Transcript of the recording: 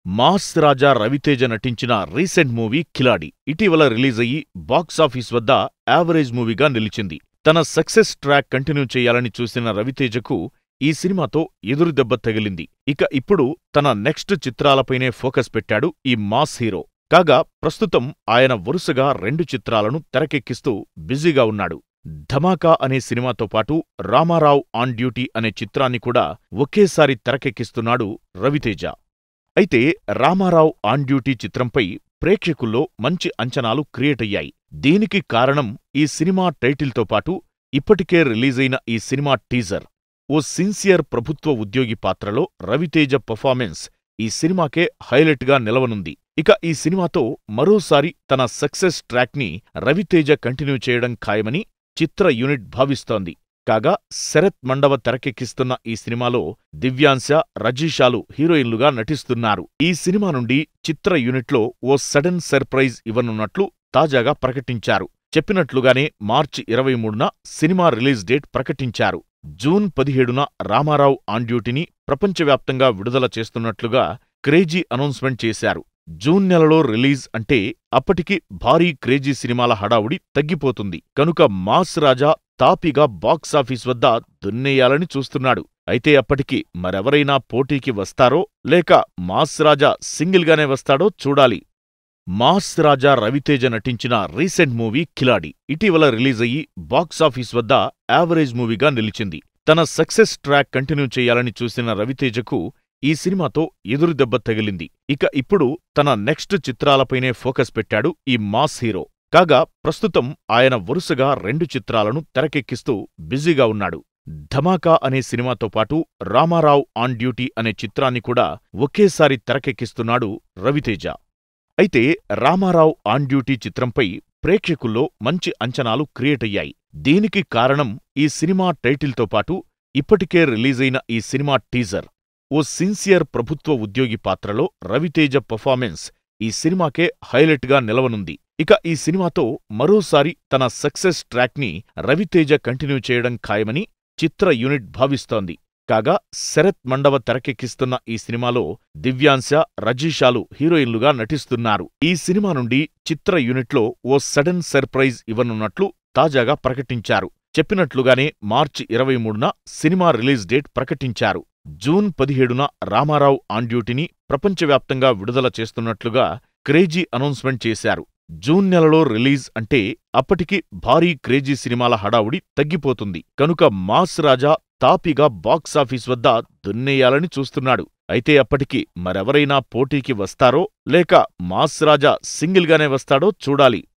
mass రాజా రవితేజ నటించిన recent movie కిలాడి ఇటీవల రిలీజయ్యి box office వద్ద యావరేజ్ మూవీగా నిలిచింది తన సక్సెస్ ట్రాక్ కంటిన్యూ చేయాలని చూసిన రవితేజకు ఈ సినిమాతో ఎదురుదెబ్బ తగిలింది ఇక ఇప్పుడు తన నెక్స్ట్ చిత్రాలపైనే ఫోకస్ పెట్టాడు ఈ మాస్ హీరో కాగా ప్రస్తుతం ఆయన వరుసగా రెండు చిత్రాలను తెరకెక్కిస్తూ బిజీగా ఉన్నాడు ధమాకా అనే సినిమాతో పాటు రామారావు ఆన్ డ్యూటీ అనే చిత్రాన్ని కూడా ఒకేసారి తెరకెక్కిస్తున్నాడు రవితేజ అయితే రామారావు ఆన్ డ్యూటీ చిత్రంపై ప్రేక్షకుల్లో మంచి అంచనాలు క్రియేట్ అయ్యాయి దీనికి కారణం ఈ సినిమా టైటిల్తో పాటు ఇప్పటికే రిలీజైన ఈ సినిమా టీజర్ ఓ సిన్సియర్ ప్రభుత్వ ఉద్యోగి పాత్రలో రవితేజ పర్ఫార్మెన్స్ ఈ సినిమాకే హైలైట్గా నిలవనుంది ఇక ఈ సినిమాతో మరోసారి తన సక్సెస్ ట్రాక్ని రవితేజ కంటిన్యూ చేయడం ఖాయమని చిత్ర యూనిట్ భావిస్తోంది కాగా శరత్ మండవ తెరకెక్కిస్తున్న ఈ సినిమాలో దివ్యాంశ రజీషాలు హీరోయిన్లుగా నటిస్తున్నారు ఈ సినిమా నుండి చిత్ర యూనిట్లో ఓ సడన్ సర్ప్రైజ్ ఇవ్వనున్నట్లు తాజాగా ప్రకటించారు చెప్పినట్లుగానే మార్చి ఇరవై మూడున సినిమా రిలీజ్ డేట్ ప్రకటించారు జూన్ పదిహేడున రామారావు ఆన్ డ్యూటీని ప్రపంచవ్యాప్తంగా విడుదల చేస్తున్నట్లుగా క్రేజీ అనౌన్స్మెంట్ చేశారు జూన్ నెలలో రిలీజ్ అంటే అప్పటికి భారీ క్రేజీ సినిమాల హడావుడి తగ్గిపోతుంది కనుక మాస్ రాజా తాపీగా బాక్సాఫీస్ వద్ద దున్నేయాలని చూస్తున్నాడు అయితే అప్పటికి మరెవరైనా పోటీకి వస్తారో లేక మాస్ రాజా సింగిల్గానే వస్తాడో చూడాలి మాస్ రాజా రవితేజ నటించిన రీసెంట్ మూవీ కిలాడి ఇటీవల రిలీజయ్యి బాక్సాఫీస్ వద్ద యావరేజ్ మూవీగా నిలిచింది తన సక్సెస్ ట్రాక్ కంటిన్యూ చేయాలని చూసిన రవితేజకు ఈ సినిమాతో ఎదురుదెబ్బ తగిలింది ఇక ఇప్పుడు తన నెక్స్ట్ చిత్రాలపైనే ఫోకస్ పెట్టాడు ఈ మాస్ హీరో కాగా ప్రస్తుతం ఆయన వరుసగా రెండు చిత్రాలను తెరకెక్కిస్తూ బిజీగా ఉన్నాడు ధమాకా అనే సినిమాతో పాటు రామారావు ఆన్ డ్యూటీ అనే చిత్రాన్ని కూడా ఒకేసారి తెరకెక్కిస్తున్నాడు రవితేజ అయితే రామారావు ఆన్ డ్యూటీ చిత్రంపై ప్రేక్షకుల్లో మంచి అంచనాలు క్రియేట్ అయ్యాయి దీనికి కారణం ఈ సినిమా టైటిల్తో పాటు ఇప్పటికే రిలీజైన ఈ సినిమా టీజర్ ఓ సిన్సియర్ ప్రభుత్వ ఉద్యోగి పాత్రలో రవితేజ పర్ఫార్మెన్స్ ఈ సినిమాకే హైలైట్గా నిలవనుంది ఇక ఈ సినిమాతో మరోసారి తన సక్సెస్ ట్రాక్ని రవితేజ కంటిన్యూ చేయడం ఖాయమని చిత్ర యూనిట్ భావిస్తోంది కాగా శరత్ మండవ తెరకెక్కిస్తున్న ఈ సినిమాలో దివ్యాంశ రజీషాలు హీరోయిన్లుగా నటిస్తున్నారు ఈ సినిమా నుండి చిత్ర యూనిట్లో ఓ సడన్ సర్ప్రైజ్ ఇవ్వనున్నట్లు తాజాగా ప్రకటించారు చెప్పినట్లుగానే మార్చి ఇరవై మూడున సినిమా రిలీజ్ డేట్ ప్రకటించారు జూన్ పదిహేడున రామారావు ఆన్ డ్యూటీని ప్రపంచవ్యాప్తంగా విడుదల చేస్తున్నట్లుగా క్రేజీ అనౌన్స్మెంట్ చేశారు జూన్ నెలలో రిలీజ్ అంటే అప్పటికి భారీ క్రేజీ సినిమాల హడావుడి తగ్గిపోతుంది కనుక మాస్ రాజా తాపీగా బాక్సాఫీస్ వద్ద దున్నేయాలని చూస్తున్నాడు అయితే అప్పటికి మరెవరైనా పోటీకి వస్తారో లేక మాస్ రాజా సింగిల్గానే వస్తాడో చూడాలి